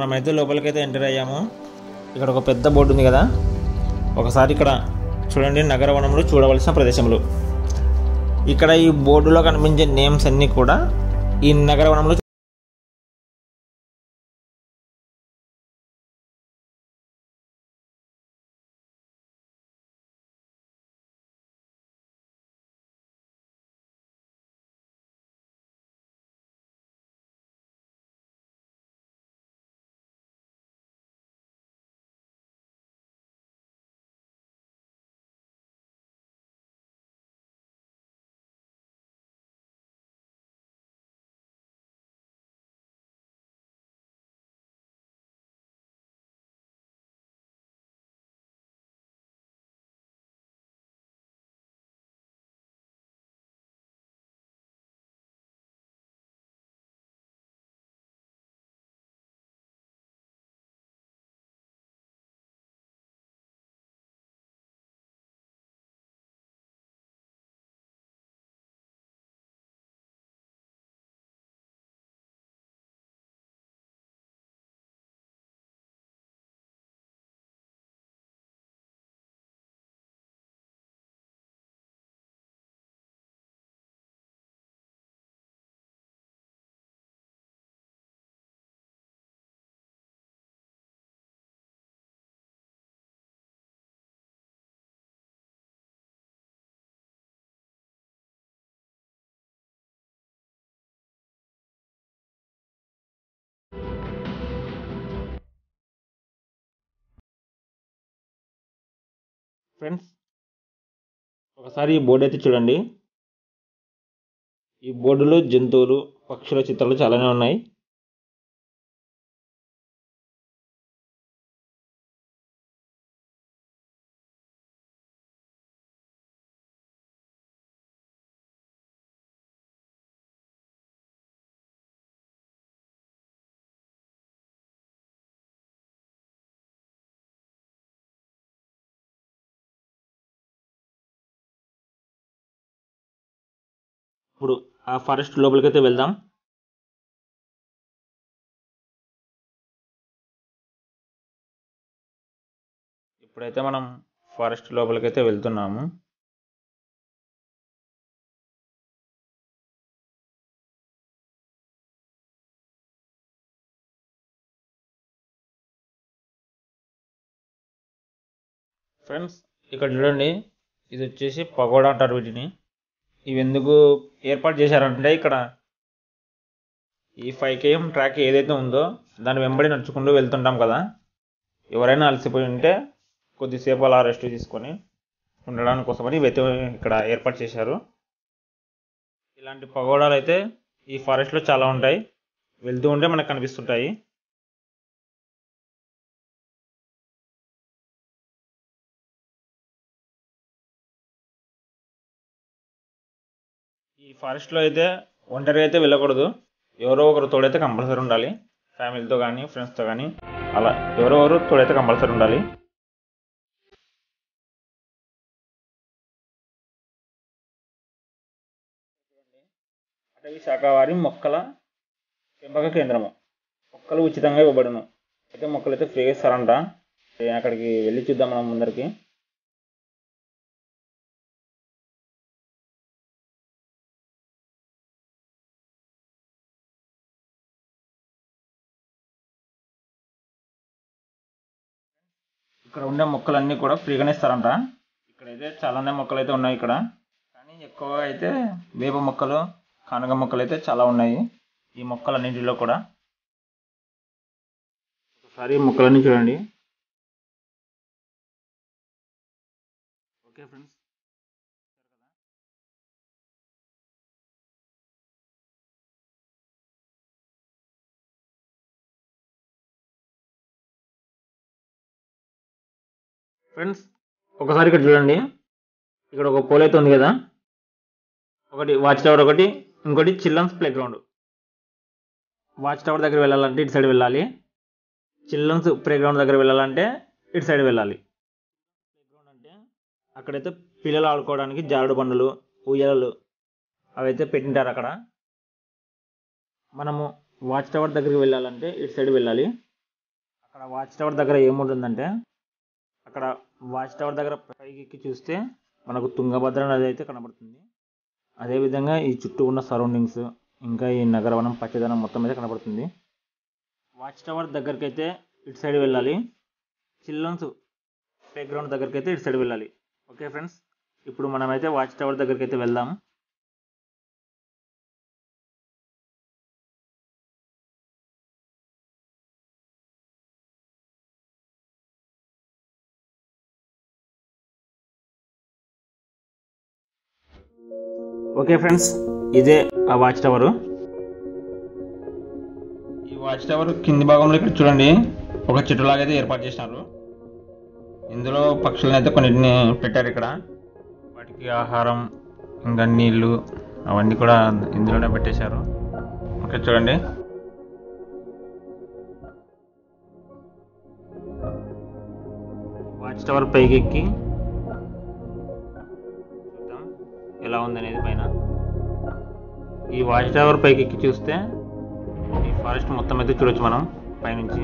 మనమైతే లోపలికైతే ఎంటర్ అయ్యాము ఇక్కడ ఒక పెద్ద బోర్డు ఉంది కదా ఒకసారి ఇక్కడ చూడండి నగరవనంలో చూడవలసిన ప్రదేశములు ఇక్కడ ఈ బోర్డులో కనిపించే నేమ్స్ అన్నీ కూడా ఈ నగరవనంలో ఫ్రెండ్స్ ఒకసారి ఈ బోర్డు అయితే చూడండి ఈ బోర్డులో జంతువులు పక్షుల చిత్రాలు చాలానే ఉన్నాయి ఇప్పుడు ఆ ఫారెస్ట్ లోపలికైతే వెళ్దాం ఇప్పుడైతే మనం ఫారెస్ట్ లోపలికైతే వెళ్తున్నాము ఫ్రెండ్స్ ఇక్కడ చూడండి ఇది వచ్చేసి పగోడా అంటారు వీటిని ఇవి ఎందుకు ఏర్పాటు చేశారంటే ఇక్కడ ఈ ఫైవ్ కేఎం ట్రాక్ ఏదైతే ఉందో దాని వెంబడి నడుచుకుంటూ వెళ్తుంటాం కదా ఎవరైనా అలసిపోయి ఉంటే కొద్దిసేపు అలా రెస్ట్ తీసుకొని ఉండడానికి కోసమని ఇవైతే ఇక్కడ ఏర్పాటు చేశారు ఇలాంటి పగోడాలు అయితే ఈ ఫారెస్ట్లో చాలా ఉంటాయి వెళ్తూ ఉంటే మనకు కనిపిస్తుంటాయి ఈ ఫారెస్ట్లో అయితే ఒంటరిగా అయితే వెళ్ళకూడదు ఎవరో ఒకరు తోడైతే కంపల్సరీ ఉండాలి ఫ్యామిలీతో కానీ ఫ్రెండ్స్తో కానీ అలా ఎవరో ఒకరు తోడైతే కంపల్సరీ ఉండాలి అటవీ శాఖ వారి మొక్కల పెంపక కేంద్రము మొక్కలు ఉచితంగా ఇవ్వబడును అయితే మొక్కలు అయితే ఫ్రీగా ఇస్తారంట ఏ అక్కడికి వెళ్ళి చూద్దాం మనం ముందరికి ఇక్కడ ఉండే మొక్కలన్నీ కూడా ఫ్రీగానే ఇస్తారంట ఇక్కడైతే చాలానే మొక్కలు అయితే ఉన్నాయి ఇక్కడ కానీ ఎక్కువగా అయితే వేప మొక్కలు కానుగ మొక్కలు అయితే చాలా ఉన్నాయి ఈ మొక్కలన్నింటిలో కూడా ఒకసారి ఈ మొక్కలన్నీ చూడండి ఓకే ఫ్రెండ్స్ ఫ్రెండ్స్ ఒకసారి ఇక్కడ చూడండి ఇక్కడ ఒక పోల్ అయితే ఉంది కదా ఒకటి వాచ్ టవర్ ఒకటి ఇంకోటి children's playground watch tower దగ్గర వెళ్ళాలంటే ఇటు సైడ్ వెళ్ళాలి చిల్డ్రన్స్ ప్లే గ్రౌండ్ దగ్గర వెళ్ళాలంటే ఇటు సైడ్ వెళ్ళాలి ప్లే గ్రౌండ్ అంటే అక్కడైతే పిల్లలు ఆడుకోవడానికి జారుడు బండలు ఉయ్యాలలు అవైతే పెట్టింటారు అక్కడ మనము వాచ్ టవర్ దగ్గరికి వెళ్ళాలంటే ఇటు సైడ్ వెళ్ళాలి వాచ్ టవర్ దగ్గర ఏముంటుందంటే అక్కడ వాచ్ టవర్ దగ్గర పైకి ఎక్కి చూస్తే మనకు తుంగభద్ర నది అయితే కనబడుతుంది అదేవిధంగా ఈ చుట్టూ ఉన్న సరౌండింగ్స్ ఇంకా ఈ నగరవనం పచ్చదనం మొత్తం అయితే కనబడుతుంది వాచ్ టవర్ దగ్గరికి అయితే ఇటు సైడ్ వెళ్ళాలి చిల్డ్రన్స్ ప్లే గ్రౌండ్ దగ్గరికి అయితే ఇటు సైడ్ వెళ్ళాలి ఓకే ఫ్రెండ్స్ ఇప్పుడు మనమైతే వాచ్ టవర్ దగ్గరికి అయితే వెళ్దాం ఓకే ఫ్రెండ్స్ ఇదే ఆ వాచ్ టవర్ ఈ వాచ్ టవర్ కింది భాగంలో ఇక్కడ చూడండి ఒక చెట్టులాగా అయితే ఏర్పాటు చేసినారు ఇందులో పక్షులను అయితే కొన్నిటిని పెట్టారు ఇక్కడ వాటికి ఆహారం ఇంకా నీళ్ళు అవన్నీ కూడా ఇందులోనే పెట్టేశారు ఓకే చూడండి వాచ్ టవర్ పైకి ఎక్కి చూద్దాం ఎలా ఉందనేది పైన ఈ వాచ్ టవర్ పైకి ఎక్కి చూస్తే ఈ ఫారెస్ట్ మొత్తం అయితే చూడొచ్చు మనం పైనుంచి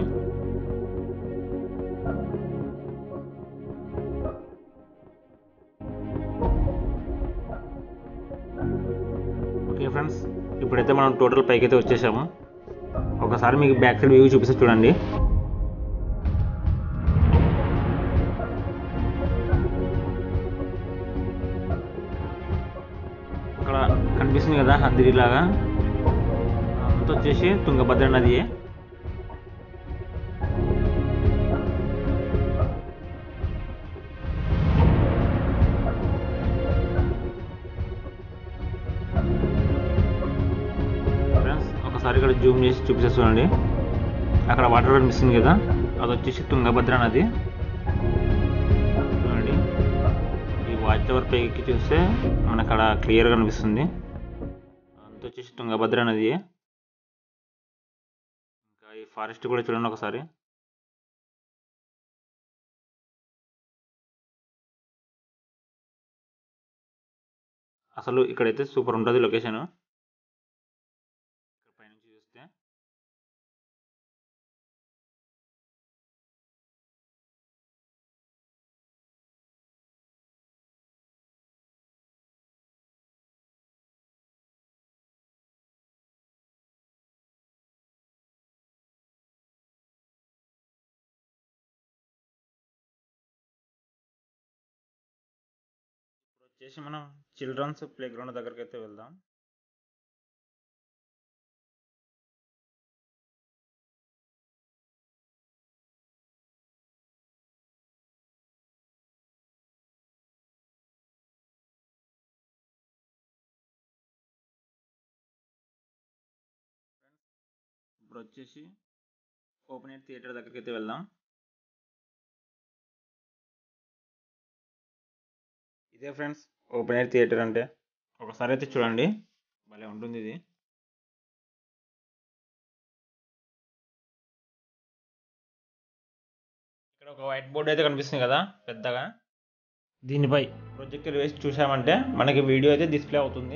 ఓకే ఫ్రెండ్స్ ఇప్పుడైతే మనం టోటల్ పైకి అయితే వచ్చేసాము ఒకసారి మీకు బ్యాక్ సైడ్ వ్యూ చూపిస్తే చూడండి అక్కడ కనిపిస్తుంది కదా హందిరిలాగా అంత వచ్చేసి తుంగభద్ర నది ఫ్రెండ్స్ ఒకసారి ఇక్కడ జూమ్ చేసి చూపిస్తే చూడండి అక్కడ వాటర్ కనిపిస్తుంది కదా అది వచ్చేసి తుంగభద్ర నది చూడండి ఈ వాచ్ టవర్ పైకి చూస్తే మనకు అక్కడ క్లియర్గా కనిపిస్తుంది అంత వచ్చేసి తుంగభద్ర నది ఇంకా ఈ ఫారెస్ట్ కూడా చూడండి ఒకసారి అసలు ఇక్కడైతే సూపర్ ఉంటుంది లొకేషన్ పైనుంచి చూస్తే ఇప్పుడు వచ్చేసి మనం చిల్డ్రన్స్ ప్లే గ్రౌండ్ దగ్గరికి అయితే వెళ్దాం ఇప్పుడు వచ్చేసి ఓపెన్ ఎయిర్ థియేటర్ దగ్గరికి అయితే వెళ్దాం ఇదే ఫ్రెండ్స్ ఓపెన్ ఎయిర్ థియేటర్ అంటే ఒకసారి అయితే చూడండి భలే ఉంటుంది ఇది ఇక్కడ ఒక వైట్ బోర్డ్ అయితే కనిపిస్తుంది కదా పెద్దగా దీనిపై ప్రొజెక్టర్ వేసి చూసామంటే మనకి వీడియో అయితే డిస్ప్లే అవుతుంది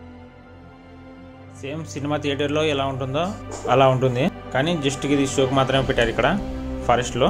సేమ్ సినిమా థియేటర్లో ఎలా ఉంటుందో అలా ఉంటుంది కానీ జస్ట్ ఇది షోకి మాత్రమే పెట్టారు ఇక్కడ ఫారెస్ట్లో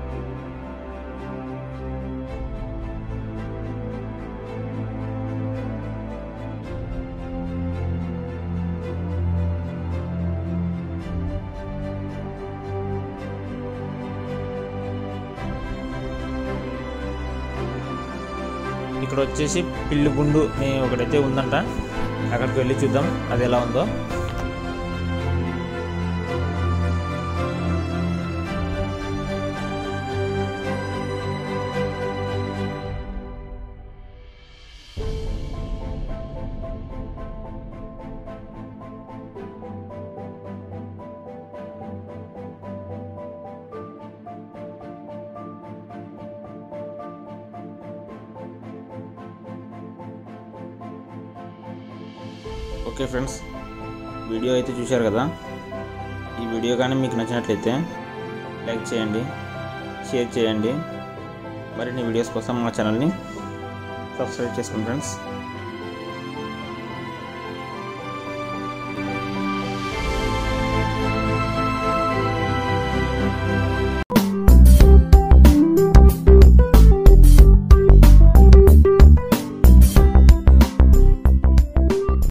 ఇక్కడ వచ్చేసి పిల్లి గుండు అని ఒకటైతే ఉందంట అక్కడికి వెళ్ళి చూద్దాం అది ఎలా ఉందో ఓకే ఫ్రెండ్స్ వీడియో అయితే చూశారు కదా ఈ వీడియో కానీ మీకు నచ్చినట్లయితే లైక్ చేయండి షేర్ చేయండి మరిన్ని వీడియోస్ కోసం మా ఛానల్ని సబ్స్క్రైబ్ చేసుకోండి ఫ్రెండ్స్